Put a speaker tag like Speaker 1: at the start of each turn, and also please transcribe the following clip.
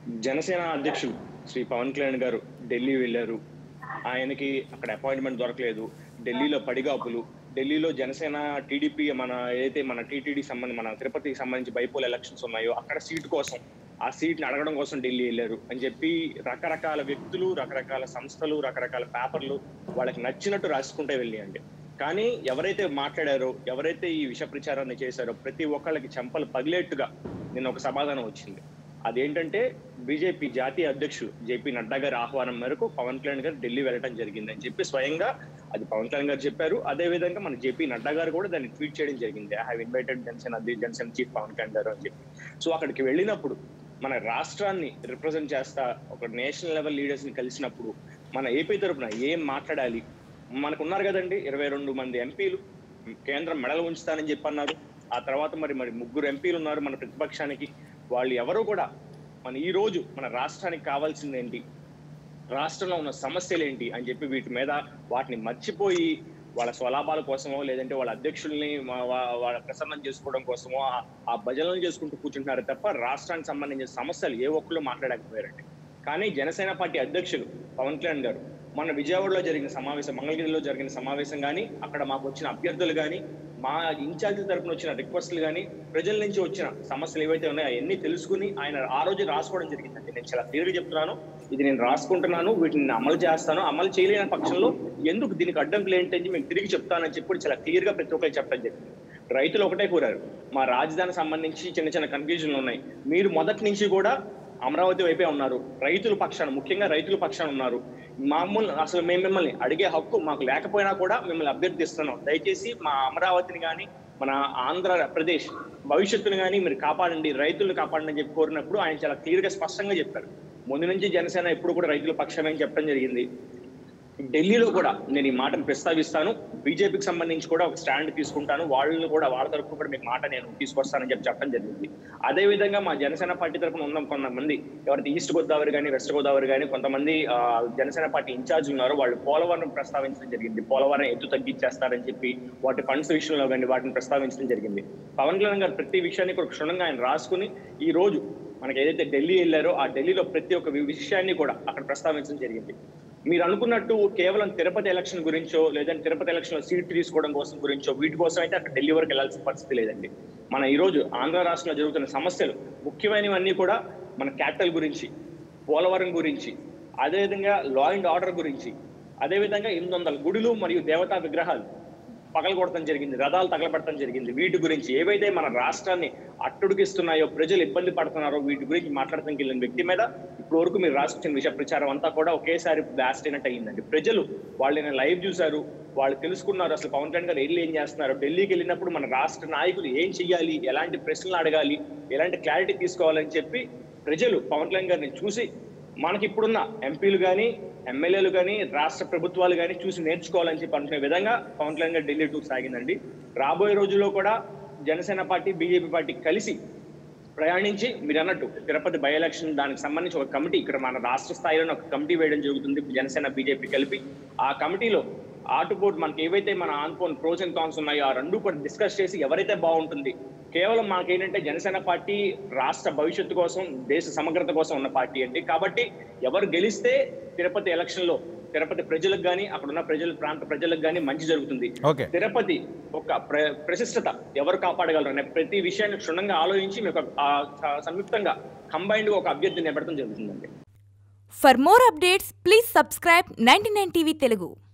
Speaker 1: జనసేన అధ్యక్షులు శ్రీ పవన్ కళ్యాణ్ గారు ఢిల్లీ వెళ్ళారు ఆయనకి అక్కడ అపాయింట్మెంట్ దొరకలేదు ఢిల్లీలో పడిగాపులు ఢిల్లీలో జనసేన టీడీపీ మన ఏదైతే మన టీటీడీ సంబంధించి మన తిరుపతికి సంబంధించి బైపోల్ ఎలక్షన్స్ ఉన్నాయో అక్కడ సీటు కోసం ఆ సీట్ని అడగడం కోసం ఢిల్లీ వెళ్ళారు అని చెప్పి రకరకాల వ్యక్తులు రకరకాల సంస్థలు రకరకాల పేపర్లు వాళ్ళకి నచ్చినట్టు రాసుకుంటే వెళ్ళియండి కానీ ఎవరైతే మాట్లాడారో ఎవరైతే ఈ విష ప్రచారాన్ని చేశారో ప్రతి ఒక్కళ్ళకి చెంపలు పగిలేట్టుగా నిన్న ఒక సమాధానం వచ్చింది అదేంటంటే బీజేపీ జాతీయ అధ్యక్షులు జేపీ నడ్డా గారి ఆహ్వానం మేరకు పవన్ కళ్యాణ్ గారు ఢిల్లీ వెళ్ళడం జరిగింది అని చెప్పి స్వయంగా అది పవన్ కళ్యాణ్ గారు చెప్పారు అదే విధంగా మన జేపీ నడ్డా గారు కూడా దాన్ని ట్వీట్ చేయడం జరిగింది ఐ హావ్ ఇన్వైటెడ్ జనసేన అది జనసేన చీఫ్ పవన్ కళ్యాణ్ గారు అని చెప్పి సో అక్కడికి వెళ్ళినప్పుడు మన రాష్ట్రాన్ని రిప్రజెంట్ చేస్తా ఒక నేషనల్ లెవెల్ లీడర్స్ ని కలిసినప్పుడు మన ఏపీ తరపున ఏం మాట్లాడాలి మనకు ఉన్నారు కదండి ఇరవై రెండు మంది ఎంపీలు కేంద్రం మెడలు ఉంచుతానని చెప్పి అన్నారు ఆ తర్వాత మరి మరి ముగ్గురు ఎంపీలు ఉన్నారు మన ప్రతిపక్షానికి వాళ్ళు ఎవరు కూడా మన ఈ రోజు మన రాష్ట్రానికి కావాల్సింది ఏంటి రాష్ట్రంలో ఉన్న సమస్యలు ఏంటి అని చెప్పి వీటి మీద వాటిని మర్చిపోయి వాళ్ళ స్వలాభాల కోసమో లేదంటే వాళ్ళ అధ్యక్షుల్ని వా- వా- వాళ్ళ ప్రసన్నం చేసుకోవడం కోసమో ఆ- ఆ భజనలు చేసుకుంటూ కూర్చుంటున్నారు తప్ప రాష్ట్రానికి సంబంధించిన సమస్యలు ఏ ఒక్కళ్ళు మాట్లాడకపోయారండి కానీ జనసేన పార్టీ అధ్యక్షులు పవన్ కళ్యాణ్ గారు మన విజయవాడలో జరిగిన సమావేశం మంగళగిరిలో జరిగిన సమావేశం కానీ అక్కడ మాకు వచ్చిన అభ్యర్థులు కానీ మా ఇన్ఛార్జీల తరపున వచ్చిన రిక్వెస్ట్లు కానీ ప్రజల నుంచి వచ్చిన సమస్యలు ఏవైతే ఉన్నాయో అవన్నీ తెలుసుకుని ఆయన ఆ రోజు రాసుకోవడం జరిగిందండి నేను చాలా క్లియర్గా చెప్తున్నాను ఇది నేను రాసుకుంటున్నాను వీటిని నేను అమలు చేస్తాను అమలు చేయలేని పక్షంలో ఎందుకు దీనికి అడ్డంకులు ఏంటని మీకు తిరిగి చెప్తానని చెప్పి కూడా చాలా క్లియర్ గా ప్రతి ఒక్కరికి చెప్పడం జరిగింది రైతులు ఒకటే కోరారు మా రాజధాని సంబంధించి చిన్న చిన్న కన్ఫ్యూజన్లు ఉన్నాయి మీరు మొదటి నుంచి కూడా అమరావతి వైపే ఉన్నారు రైతుల పక్షాన ముఖ్యంగా రైతుల పక్షాన ఉన్నారు మామూలు అసలు మేము మిమ్మల్ని అడిగే హక్కు మాకు లేకపోయినా కూడా మిమ్మల్ని అభ్యర్థిస్తున్నాం దయచేసి మా అమరావతిని కానీ మన ఆంధ్రప్రదేశ్ భవిష్యత్తును కానీ మీరు కాపాడండి రైతులను కాపాడండి అని చెప్పి కోరినప్పుడు ఆయన చాలా క్లియర్ గా స్పష్టంగా చెప్పారు ముందు నుంచి జనసేన ఎప్పుడు కూడా రైతుల పక్షమే అని చెప్పడం జరిగింది ఢిల్లీలో కూడా నేను ఈ మాటను ప్రస్తావిస్తాను బీజేపీకి సంబంధించి కూడా ఒక స్టాండ్ తీసుకుంటాను వాళ్ళని కూడా వాళ్ళ తరఫున కూడా మీకు మాట నేను తీసుకొస్తానని చెప్పి చెప్పడం జరిగింది అదే విధంగా మా జనసేన పార్టీ తరఫున ఉన్న కొంతమంది ఎవరైతే ఈస్ట్ గోదావరి కానీ వెస్ట్ గోదావరి కానీ కొంతమంది ఆ, జనసేన పార్టీ ఇన్ఛార్జ్ ఉన్నారు వాళ్ళు పోలవరం ప్రస్తావించడం జరిగింది పోలవరం ఎత్తు తగ్గించేస్తారని చెప్పి వాటి ఫండ్స్ విషయంలో కానీ వాటిని ప్రస్తావించడం జరిగింది పవన్ కళ్యాణ్ గారు ప్రతి విషయాన్ని కూడా క్షుణ్ణంగా ఆయన రాసుకుని ఈ రోజు మనకి ఏదైతే ఢిల్లీ వెళ్ళారో ఆ ఢిల్లీలో ప్రతి ఒక్క వి- విషయాన్ని కూడా అక్కడ ప్రస్తావించడం జరిగింది మీరు అనుకున్నట్టు కేవలం తిరుపతి ఎలక్షన్ గురించో లేదంటే తిరుపతి ఎలక్షన్ లో సీట్ తీసుకోవడం కోసం గురించో వీటి కోసం అయితే అక్కడ ఢిల్లీ వరకు వెళ్లాల్సిన పరిస్థితి లేదండి మన ఈ రోజు ఆంధ్ర రాష్ట్రంలో జరుగుతున్న సమస్యలు ముఖ్యమైనవన్నీ కూడా మన క్యాపిటల్ గురించి పోలవరం గురించి అదేవిధంగా లా అండ్ ఆర్డర్ గురించి అదేవిధంగా ఎనిమిది వందల గుడులు మరియు దేవతా విగ్రహాలు పగలగొడటం జరిగింది రథాలు తగలబెట్టడం జరిగింది వీటి గురించి ఏవైతే మన రాష్ట్రాన్ని అట్టుడికిస్తున్నాయో ప్రజలు ఇబ్బంది పడుతున్నారో వీటి గురించి మాట్లాడటానికి వెళ్ళిన వ్యక్తి మీద ఇప్పటి వరకు మీరు రాసుకొచ్చిన విషయ ప్రచారం అంతా కూడా ఒకేసారి బ్లాస్ట్ అయినట్టు అయ్యిందండి ప్రజలు వాళ్ళని లైవ్ చూశారు వాళ్ళు తెలుసుకున్నారు అసలు పవన్ కళ్యాణ్ గారు వెళ్ళి ఏం చేస్తున్నారు ఢిల్లీకి వెళ్ళినప్పుడు మన రాష్ట్ర నాయకులు ఏం చెయ్యాలి ఎలాంటి ప్రశ్నలు అడగాలి ఎలాంటి క్లారిటీ తీసుకోవాలని చెప్పి ప్రజలు పవన్ కళ్యాణ్ గారిని చూసి మనకి ఇప్పుడున్న ఎంపీలు కానీ ఎమ్మెల్యేలు కానీ రాష్ట్ర ప్రభుత్వాలు కానీ చూసి నేర్చుకోవాలని చెప్పి అనుకునే విధంగా పవన్ కళ్యాణ్ గారు ఢిల్లీ టూర్ సాగిందండి రాబోయే రోజుల్లో కూడా జనసేన పార్టీ బీజేపీ పార్టీ కలిసి ప్రయాణించి మీరు అన్నట్టు తిరుపతి బై ఎలక్షన్ దానికి సంబంధించి ఒక కమిటీ ఇక్కడ మన రాష్ట్ర స్థాయిలో ఒక కమిటీ వేయడం జరుగుతుంది జనసేన బీజేపీ కలిపి ఆ కమిటీలో ఆటుపోటు మనకి ఏవైతే మన ఆన్పోన్ ప్రోస్ అండ్ కాన్స్ ఉన్నాయో ఆ రెండు కూడా డిస్కస్ చేసి ఎవరైతే బాగుంటుంది కేవలం మనకేంటంటే జనసేన పార్టీ రాష్ట్ర భవిష్యత్తు కోసం దేశ సమగ్రత కోసం ఉన్న పార్టీ అండి కాబట్టి ఎవరు గెలిస్తే తిరుపతి ఎలక్షన్ లో తిరుపతి ప్రజలకు కానీ అక్కడ ఉన్న ప్రజల ప్రాంత ప్రజలకు కానీ మంచి జరుగుతుంది
Speaker 2: ఓకే
Speaker 1: తిరుపతి ఒక ప్ర- ప్రశిష్టత ఎవరు కాపాడగలరు అనే ప్రతి విషయాన్ని క్షుణ్ణంగా ఆలోచించి మీకు ఒక- ఆ స- సంయుక్తంగా కంబైన్డ్ ఒక అభ్యర్థిని నిలబెట్టడం జరుగుతుందండి
Speaker 3: For more updates, please subscribe 99 TV Telugu.